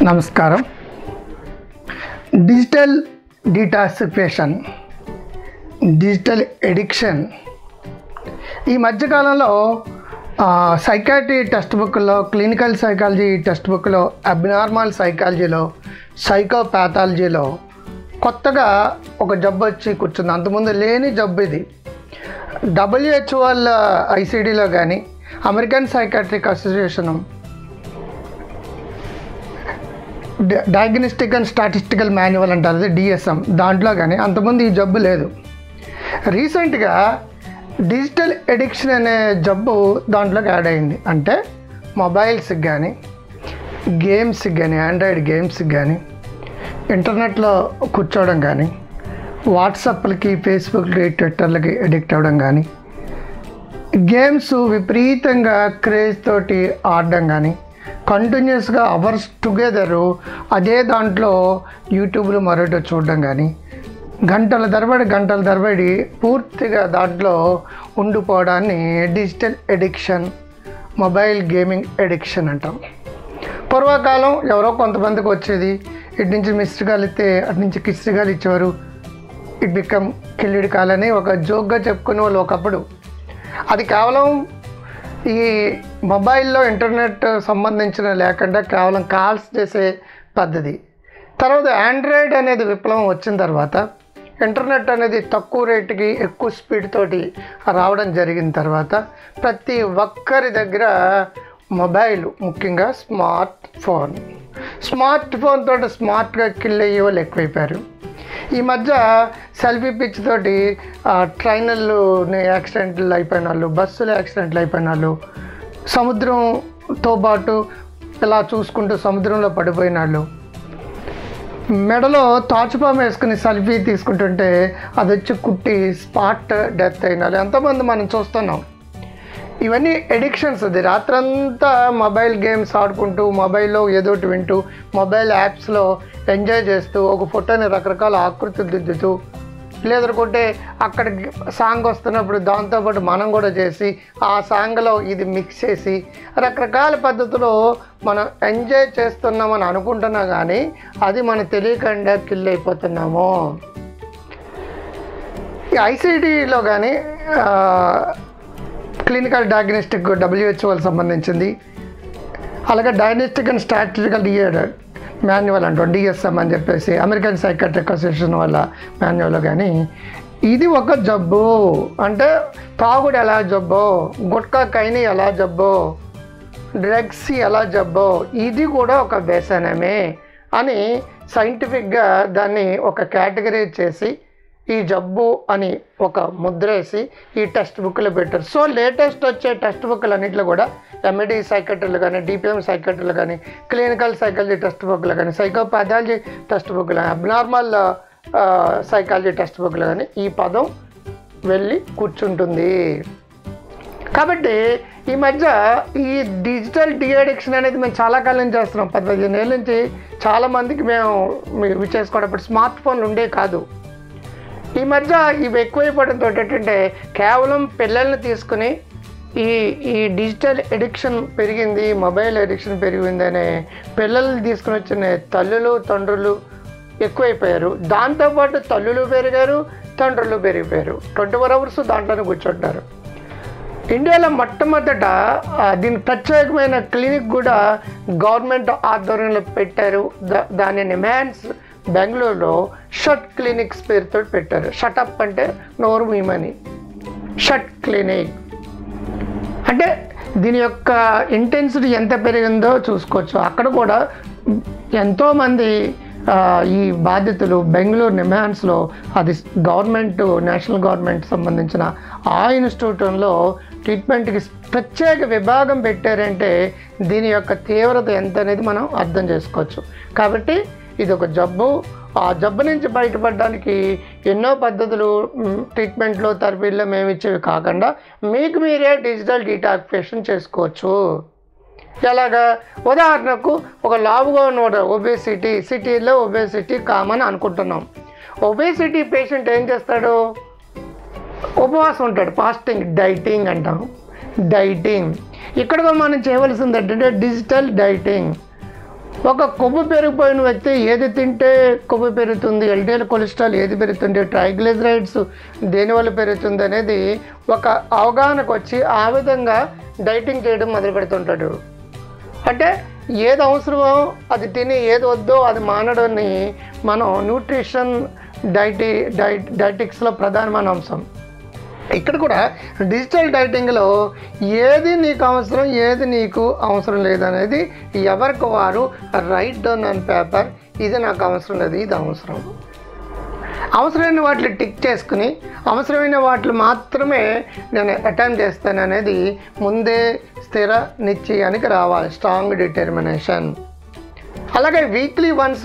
నమస్కారం digital డీటాసిఫికేషన్ digital addiction ఈ మధ్యకాలంలో సైకాట్రీ టెక్స్ట్ బుక్లో క్లినికల్ సైకాలజీ టెక్స్ట్ బుక్లో అబ్నార్మల్ సైకాలజీలో సైకోపాథాలజీలో కొత్తగా ఒక జబ్బు వచ్చి కూర్చుంది అంతకుముందు లేని జబ్బు ఇది డబ్ల్యూహెచ్ఓ వాళ్ళ ఐసీడీలో కానీ American psychiatric association diagnostic and statistical manual అంటారు అది డిఎస్ఎం దాంట్లో కానీ అంతకుముందు ఈ జబ్బు లేదు రీసెంట్గా డిజిటల్ ఎడిక్షన్ అనే జబ్బు దాంట్లోకి యాడ్ అయింది అంటే మొబైల్స్కి కానీ గేమ్స్కి కానీ ఆండ్రాయిడ్ గేమ్స్కి కానీ ఇంటర్నెట్లో కూర్చోవడం కానీ వాట్సాప్లకి ఫేస్బుక్కి ట్విట్టర్లకి అడిక్ట్ అవ్వడం కానీ గేమ్స్ విపరీతంగా క్రేజ్ తోటి ఆడడం కానీ కంటిన్యూస్గా అవర్స్ టుగెదరు అదే దాంట్లో యూట్యూబ్లో మరొకటి చూడడం కానీ గంటల తరబడి గంటల తరబడి పూర్తిగా దాంట్లో ఉండిపోవడాన్ని digital addiction mobile gaming addiction అంటాం పూర్వకాలం ఎవరో కొంతమందికి వచ్చేది ఇటు నుంచి మిస్డ్ కాల్ ఇస్తే అటు నుంచి కిస్డ్ కాల్ ఇచ్చేవారు ఇట్ బికమ్ కిల్లిడ్ కాల్ అని ఒక జోక్గా చెప్పుకునే వాళ్ళు ఒకప్పుడు అది కేవలం ఈ మొబైల్లో ఇంటర్నెట్ సంబంధించిన లేకుండా కేవలం కాల్స్ చేసే పద్ధతి తర్వాత ఆండ్రాయిడ్ అనేది విప్లవం వచ్చిన తర్వాత ఇంటర్నెట్ అనేది తక్కువ రేటుకి ఎక్కువ స్పీడ్ తోటి రావడం జరిగిన తర్వాత ప్రతి ఒక్కరి దగ్గర మొబైల్ ముఖ్యంగా స్మార్ట్ ఫోన్ స్మార్ట్ ఫోన్ తోటి స్మార్ట్గా కిల్ అయ్యే వాళ్ళు ఎక్కువైపోయారు ఈ మధ్య సెల్ఫీ పిచ్ తోటి ఆ, ట్రైన్లు యాక్సిడెంట్లు అయిపోయిన వాళ్ళు బస్సులు యాక్సిడెంట్లు అయిపోయిన వాళ్ళు సముద్రంతో పాటు ఇలా చూసుకుంటూ సముద్రంలో పడిపోయిన వాళ్ళు మెడలో తాచుపాము వేసుకుని సెల్ఫీ తీసుకుంటుంటే అది వచ్చి కుట్టి స్పాట్ డెత్ అయిన వాళ్ళు ఎంతోమంది మనం చూస్తున్నాం ఇవన్నీ ఎడిక్షన్స్ అది రాత్రంతా మొబైల్ గేమ్స్ ఆడుకుంటూ మొబైల్లో ఏదో ఒకటి వింటూ మొబైల్ యాప్స్లో ఎంజాయ్ చేస్తూ ఒక ఫోటోని రకరకాల ఆకృతులు దిద్దుతూ లేదనుకుంటే అక్కడ సాంగ్ వస్తున్నప్పుడు దాంతోపాటు మనం కూడా చేసి ఆ సాంగ్లో ఇది మిక్స్ చేసి రకరకాల పద్ధతిలో మనం ఎంజాయ్ చేస్తున్నామని అనుకుంటున్నా కానీ అది మనం తెలియకుండా కిల్ అయిపోతున్నాము ఈ ఐసీడీలో కానీ క్లినికల్ డయాగ్నోస్టిక్ డబ్ల్యూహెచ్ఓకి సంబంధించింది అలాగే డయాగ్నోస్టిక్ అండ్ స్టాటిస్టికల్ మాన్యువల్ అంటాం డిఎస్ఎం అని చెప్పేసి అమెరికన్ సైకాట్రిక్ అసోసియేషన్ వాళ్ళ మాన్యువల్ కానీ ఇది ఒక జబ్బు అంటే తాగుడు ఎలా జబ్బో గుట్కా కైని ఎలా జబ్బో డ్రగ్స్ ఎలా జబ్బో ఇది కూడా ఒక వ్యసనమే అని సైంటిఫిక్గా దాన్ని ఒక కేటగిరీ చేసి ఈ జబ్బు అని ఒక ముద్రేసి ఈ టెక్స్ట్ బుక్లో పెట్టారు సో లేటెస్ట్ వచ్చే టెక్స్ట్ బుక్లు అన్నింటిలో కూడా ఎంఈడి సైకట్రీలు కానీ డిపిఎం సైకట్రీలు కానీ క్లినికల్ సైకాలజీ టెక్స్ట్ బుక్లు కానీ సైకోపాథాలజీ టెక్స్ట్ బుక్లు కానీ అబ్నార్మల్ సైకాలజీ టెక్స్ట్ బుక్లు కానీ ఈ పదం వెళ్ళి కూర్చుంటుంది కాబట్టి ఈ మధ్య ఈ డిజిటల్ డిఅడిక్షన్ అనేది మేము చాలా కాలం నుంచి చేస్తున్నాం పది పదిహేను ఏళ్ళ నుంచి చాలామందికి మేము ఇవి చేసుకోవడం ఇప్పుడు స్మార్ట్ ఫోన్లు ఉండే కాదు ఈ మధ్య ఇవి ఎక్కువైపోవడంతో ఏంటంటే కేవలం పిల్లల్ని తీసుకుని ఈ ఈ డిజిటల్ ఎడిక్షన్ పెరిగింది మొబైల్ ఎడిక్షన్ పెరిగిందనే పిల్లల్ని తీసుకుని వచ్చిన తల్లులు తండ్రులు ఎక్కువైపోయారు దాంతోపాటు తల్లులు పెరిగారు తండ్రులు పెరిగిపోయారు ట్వంటీ ఫోర్ అవర్స్ దాంట్లోనే కూర్చుంటారు ఇండియాలో మొట్టమొదట ఆ, దీనికి ప్రత్యేకమైన క్లినిక్ కూడా గవర్నమెంట్ ఆధ్వర్యంలో పెట్టారు దా- దాని నిమాన్స్ బెంగళూరులో షట్ క్లినిక్స్ పేరుతో పెట్టారు షటప్ అంటే నోరు మీమని షట్ క్లినిక్ అంటే దీని యొక్క ఇంటెన్సిటీ ఎంత పెరిగిందో చూసుకోవచ్చు అక్కడ కూడా ఎంతోమంది ఆ, ఈ బాధితులు బెంగళూరు నిమాన్స్లో అది గవర్నమెంట్ నేషనల్ గవర్నమెంట్ సంబంధించిన ఆ ఇన్స్టిట్యూట్లో ట్రీట్మెంట్కి ప్రత్యేక విభాగం పెట్టారంటే దీని యొక్క తీవ్రత ఎంత అనేది మనం అర్థం చేసుకోవచ్చు కాబట్టి ఇది ఒక జబ్బు ఆ జబ్బు నుంచి బయటపడడానికి ఎన్నో పద్ధతులు మ్, ట్రీట్మెంట్లో థెరపీల్లో మేము ఇచ్చేవి కాకుండా మీకు మీరే డిజిటల్ డీటాక్సిఫికేషన్ చేసుకోవచ్చు ఎలాగా ఉదాహరణకు ఒక లావుగా ఉన్నవాడు ఒబేసిటీ సిటీలో ఒబేసిటీ కామన్ అనుకుంటున్నాం ఒబేసిటీ పేషెంట్ ఏం చేస్తాడు ఉపవాసం ఉంటాడు ఫాస్టింగ్ డైటింగ్ అంటాం డైటింగ్ ఇక్కడ కూడా మనం చేయవలసింది ఏంటంటే డిజిటల్ డైటింగ్ ఒక కొవ్వు పెరిగిపోయిన వ్యక్తి ఏది తింటే కొవ్వు పెరుగుతుంది ఎల్డిఎల్ కొలెస్ట్రాల్ ఏది పెరుగుతుంది ట్రైగ్లిజరైడ్స్ దేనివల్ల పెరుగుతుంది అనేది ఒక అవగాహనకు వచ్చి ఆ విధంగా డైటింగ్ చేయడం మొదలు పెడుతుంటాడు అంటే ఏది అవసరమో అది తిని ఏది వద్దో అది మానడాన్ని మనం న్యూట్రిషన్ డైటి డైట్ డైటిక్స్లో ప్రధానమైన అంశం ఇక్కడ కూడా డిజిటల్ డైటింగ్లో ఏది నీకు అవసరం ఏది నీకు అవసరం లేదనేది ఎవరికి వారు రైట్ డౌన్ ఆన్ పేపర్ ఇది నాకు అవసరం లేదు ఇది అవసరం అవసరమైన వాటిని టిక్ చేసుకుని అవసరమైన వాటిని మాత్రమే నేను అటెంప్ట్ చేస్తాను అనేది ముందే స్థిర నిశ్చయానికి రావాలి స్ట్రాంగ్ డిటర్మినేషన్ అలాగే వీక్లీ వన్స్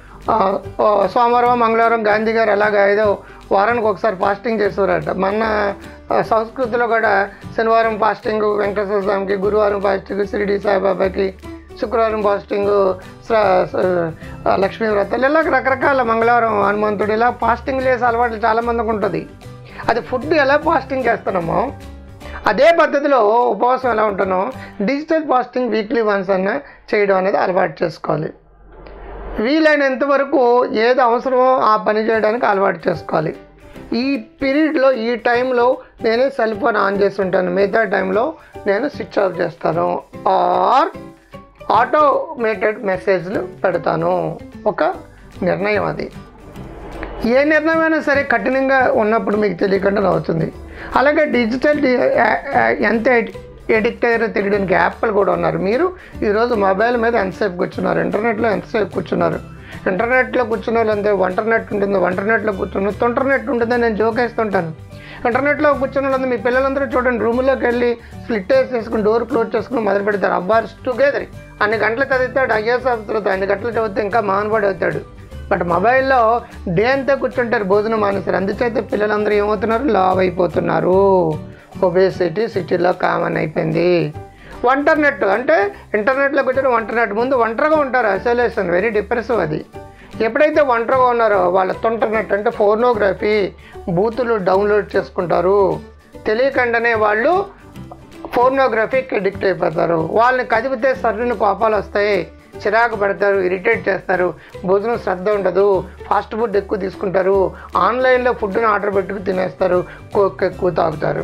సోమవారం మంగళవారం గాంధీ గారు అలాగ ఏదో వారానికి ఒకసారి ఫాస్టింగ్ చేసేవారట మన ఆ, సంస్కృతిలో కూడా శనివారం ఫాస్టింగ్ వెంకటేశ్వర స్వామికి గురువారం ఫాస్టింగ్ షిరిడి సాయిబాబాకి శుక్రవారం ఫాస్టింగ్ శ్ర- స- ఆ, లక్ష్మీ వ్రతాలు ఇలా రకరకాల మంగళవారం హనుమంతుడు ఇలా ఫాస్టింగ్ చేసే అలవాట్లు చాలామందికి ఉంటుంది అది ఫుడ్ ఎలా ఫాస్టింగ్ చేస్తున్నామో అదే పద్ధతిలో ఉపవాసం ఎలా ఉంటున్నామో డిజిటల్ ఫాస్టింగ్ వీక్లీ వన్స్ అన్న చేయడం అనేది అలవాటు చేసుకోవాలి వీలైనంత వరకు ఏది అవసరమో ఆ పని చేయడానికి అలవాటు చేసుకోవాలి ఈ పీరియడ్లో ఈ టైంలో నేను సెల్ ఫోన్ ఆన్ చేసి ఉంటాను మిగతా టైంలో నేను స్విచ్ ఆఫ్ చేస్తాను ఆర్ ఆటోమేటెడ్ మెసేజ్లు పెడతాను ఒక నిర్ణయం అది ఏ నిర్ణయం అయినా సరే కఠినంగా ఉన్నప్పుడు మీకు తెలియకుండా అవుతుంది అలాగే డిజిటల్ డి- ఆ- ఆ- ఎంత ఎడిక్ట్ అయ్యారో తెలియడానికి యాప్లు కూడా ఉన్నారు మీరు ఈరోజు మొబైల్ మీద ఎంతసేపు కూర్చున్నారు ఇంటర్నెట్లో ఎంతసేపు కూర్చున్నారు ఇంటర్నెట్లో కూర్చున్న వాళ్ళు అంతే వంటర్నెట్ ఉంటుంది వంటర్నెట్లో కూర్చున్న తొంటర్నెట్ ఉంటుందని నేను జోకేస్తుంటాను ఇంటర్నెట్లో కూర్చున్న వాళ్ళందరూ మీ పిల్లలందరూ చూడండి రూమ్లోకి వెళ్ళి స్లిట్ వేసేసుకుని డోర్ క్లోజ్ చేసుకుని మొదలు పెడతారు అబ్బార్స్ టుగెదర్ అన్ని గంటలు చదివితాడు ఐఏఎస్ ఆఫీసర్ అవుతాడు అన్ని గంటలు చదివితే ఇంకా మానవాడు అవుతాడు బట్ మొబైల్లో డే అంతా కూర్చుంటారు భోజనం మానేస్తారు అందుచేత పిల్లలందరూ ఏమవుతున్నారు లావ్ అయిపోతున్నారు ఒబేసిటీ సిటీలో కామన్ అయిపోయింది వంటర్నెట్ అంటే ఇంటర్నెట్లో కూర్చొని వంటర్నెట్ ముందు ఒంటరిగా ఉంటారు ఐసోలేషన్ వెరీ డిప్రెసివ్ అది ఎప్పుడైతే ఒంటరిగా ఉన్నారో వాళ్ళ తొంటర్నెట్ అంటే ఫోర్నోగ్రఫీ బూతులు డౌన్లోడ్ చేసుకుంటారు తెలియకుండానే వాళ్ళు ఫోర్నోగ్రఫీకి అడిక్ట్ అయిపోతారు వాళ్ళని కదిపితే సర్రుని కోపాలు వస్తాయి చిరాకు పడతారు ఇరిటేట్ చేస్తారు భోజనం శ్రద్ధ ఉండదు ఫాస్ట్ ఫుడ్ ఎక్కువ తీసుకుంటారు ఆన్లైన్లో ఫుడ్ని ఆర్డర్ పెట్టుకు తినేస్తారు కోక్ ఎక్కువ తాగుతారు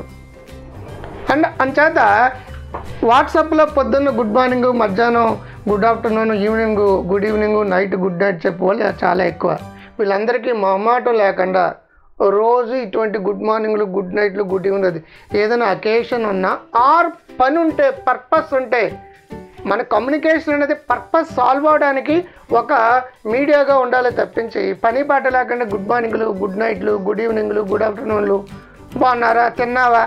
అండ్ అంచేత వాట్సాప్లో పొద్దున్న గుడ్ మార్నింగ్ మధ్యాహ్నం good afternoon evening good evening night good night చెప్పే వాళ్ళు చాలా ఎక్కువ వీళ్ళందరికీ మొహమాటం లేకుండా రోజు ఇటువంటి గుడ్ మార్నింగ్లు గుడ్ నైట్లు గుడ్ ఈవినింగ్ అది ఏదైనా అకేషన్ ఉన్నా ఆర్ పని ఉంటే పర్పస్ ఉంటే మన కమ్యూనికేషన్ అనేది పర్పస్ సాల్వ్ అవడానికి ఒక మీడియాగా ఉండాలి తప్పించి పని పాట లేకుండా గుడ్ మార్నింగ్లు గుడ్ నైట్లు గుడ్ ఈవినింగ్లు గుడ్ ఆఫ్టర్నూన్లు బాగున్నారా తిన్నావా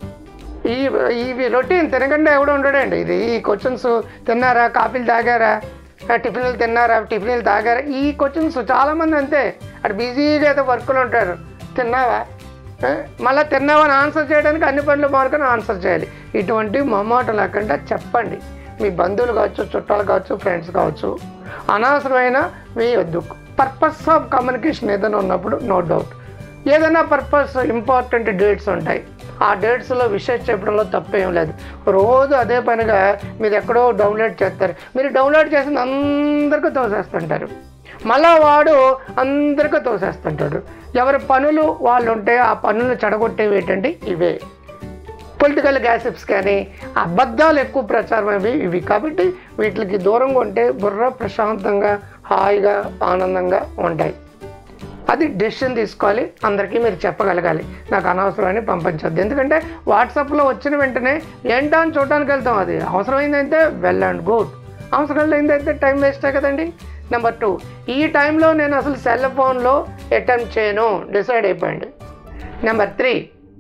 ఈ ఇవి రొటీన్ తినకుండా ఎవడు ఉండడండి ఇది ఈ క్వశ్చన్స్ తిన్నారా కాఫీలు తాగారా ఆ, టిఫిన్లు తిన్నారా టిఫిన్లు తాగారా ఈ క్వశ్చన్స్ చాలామంది అంతే అటు బిజీగా అయితే వర్క్లో ఉంటారు తిన్నావా ఆ, మళ్ళీ తిన్నావా అని ఆన్సర్ చేయడానికి అన్ని పనులు మానుకొని ఆన్సర్ చేయాలి ఇటువంటి మొమ్మాట లేకుండా చెప్పండి మీ బంధువులు కావచ్చు చుట్టాలు కావచ్చు ఫ్రెండ్స్ కావచ్చు అనవసరమైన వేయొద్దు పర్పస్ ఆఫ్ కమ్యూనికేషన్ ఏదైనా ఉన్నప్పుడు నో డౌట్ ఏదైనా పర్పస్ ఇంపార్టెంట్ డేట్స్ ఉంటాయి ఆ డేట్స్లో విషయం చెప్పడంలో తప్పేం లేదు రోజు అదే పనిగా మీరు ఎక్కడో డౌన్లోడ్ చేస్తారు మీరు డౌన్లోడ్ చేసిన అందరికీ తోసేస్తుంటారు మళ్ళా వాడు అందరికీ తోసేస్తుంటాడు ఎవరి పనులు వాళ్ళు ఉంటే ఆ పనులు చెడగొట్టేవి ఏంటంటే ఇవే పొలిటికల్ గ్యాసిప్స్ కానీ అబద్ధాలు ఎక్కువ ప్రచారం అవి ఇవి కాబట్టి వీటికి దూరంగా ఉంటే బుర్ర ప్రశాంతంగా హాయిగా ఆనందంగా ఉంటాయి అది డెసిషన్ తీసుకోవాలి అందరికీ మీరు చెప్పగలగాలి నాకు అనవసరమని పంపించద్దు ఎందుకంటే వాట్సాప్లో వచ్చిన వెంటనే ఏంటో అని చూడడానికి వెళ్తాం అది అవసరమైందంటే వెల్ అండ్ గుడ్ అవసరం లేనిదైతే టైం వేస్టే కదండి నెంబర్ టూ ఈ టైంలో నేను అసలు సెల్ ఫోన్లో అటెంప్ట్ చేయను డిసైడ్ అయిపోయింది నెంబర్ త్రీ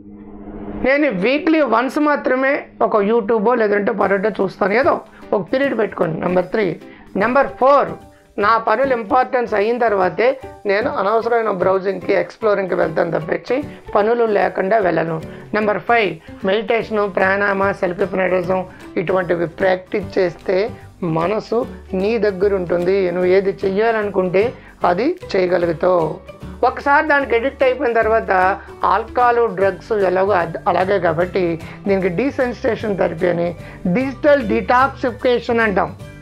నేను వీక్లీ వన్స్ మాత్రమే ఒక యూట్యూబో లేదంటే మరొకటో చూస్తాను ఏదో ఒక పీరియడ్ పెట్టుకోండి నెంబర్ త్రీ నెంబర్ ఫోర్ నా పనులు ఇంపార్టెన్స్ అయిన తర్వాతే నేను అనవసరమైన బ్రౌజింగ్కి ఎక్స్ప్లోరింగ్కి వెళ్తాను తప్పించి పనులు లేకుండా వెళ్ళను number five meditation pranayama self hypnotism ఇటువంటివి ప్రాక్టీస్ చేస్తే మనసు నీ దగ్గర ఉంటుంది నువ్వు ఏది చెయ్యాలనుకుంటే అది చేయగలుగుతావు ఒకసారి దానికి ఎడిక్ట్ అయిపోయిన తర్వాత ఆల్కహాల్ డ్రగ్స్ ఎలాగో అద్- అలాగే కాబట్టి దీనికి డీసెన్సిటేషన్ థెరపీ అని డిజిటల్ డిటాక్సిఫికేషన్ అంటాం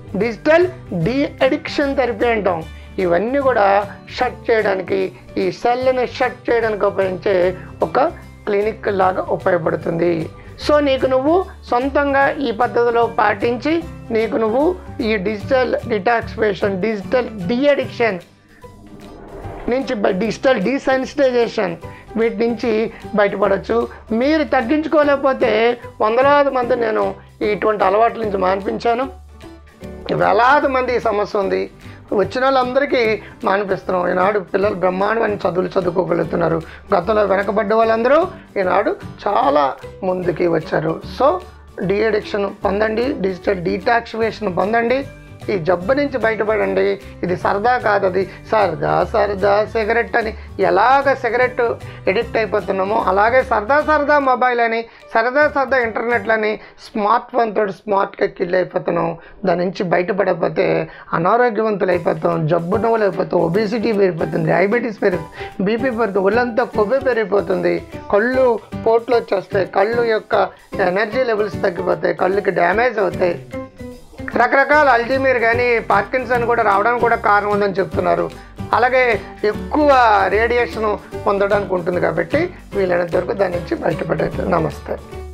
డిజిటల్ డి అడిక్షన్ థెరపీ అంటాం ఇవన్నీ కూడా షట్ చేయడానికి ఈ సెల్ని షట్ చేయడానికి ఉపయోగించే ఒక క్లినిక్ లాగా ఉపయోగపడుతుంది సో నీకు నువ్వు సొంతంగా ఈ పద్ధతిలో పాటించి నీకు నువ్వు ఈ digital detoxification digital de-addiction నుంచి బ- డిజిటల్ డీసెన్సిటైజేషన్ వీటి నుంచి బయటపడవచ్చు మీరు తగ్గించుకోలేకపోతే వందలాది మంది నేను ఇటువంటి అలవాట్ల నుంచి మాన్పించాను వేలాది మంది ఈ సమస్య ఉంది వచ్చిన వాళ్ళందరికీ మానిపిస్తున్నాం ఈనాడు పిల్లలు బ్రహ్మాండమైన చదువులు చదువుకోగలుగుతున్నారు గతంలో వెనకబడ్డ వాళ్ళందరూ ఈనాడు చాలా ముందుకి వచ్చారు సో డీ అడిక్షన్ పొందండి డిజిటల్ డీటాక్సివేషన్ పొందండి ఈ జబ్బు నుంచి బయటపడండి ఇది సరదా కాదు అది సరదా సరదా సిగరెట్ అని ఎలాగ సిగరెట్ ఎడిక్ట్ అయిపోతున్నామో అలాగే సరదా సరదా మొబైల్ అని సరదా సరదా ఇంటర్నెట్లని స్మార్ట్ ఫోన్ తోటి స్మార్ట్గా కిల్ అయిపోతున్నాం దాని నుంచి బయటపడకపోతే అనారోగ్యవంతులు అయిపోతాం జబ్బు నవ్వులు అయిపోతాం ఒబిసిటీ పెరిగిపోతుంది డయాబెటీస్ పెరిగి బీపీ పెరుగుతుంది ఒళ్ళంతా కొవ్వు పెరిగిపోతుంది కళ్ళు పోట్లు వచ్చేస్తాయి కళ్ళు యొక్క ఎనర్జీ లెవెల్స్ తగ్గిపోతాయి కళ్ళుకి డ్యామేజ్ అవుతాయి రకరకాల అల్జీమీర్ కానీ పార్కిన్సన్ కూడా రావడానికి కూడా కారణం ఉందని చెప్తున్నారు అలాగే ఎక్కువ రేడియేషన్ పొందడానికి ఉంటుంది కాబట్టి వీలైనంత వరకు దాని నుంచి బయటపడేది నమస్తే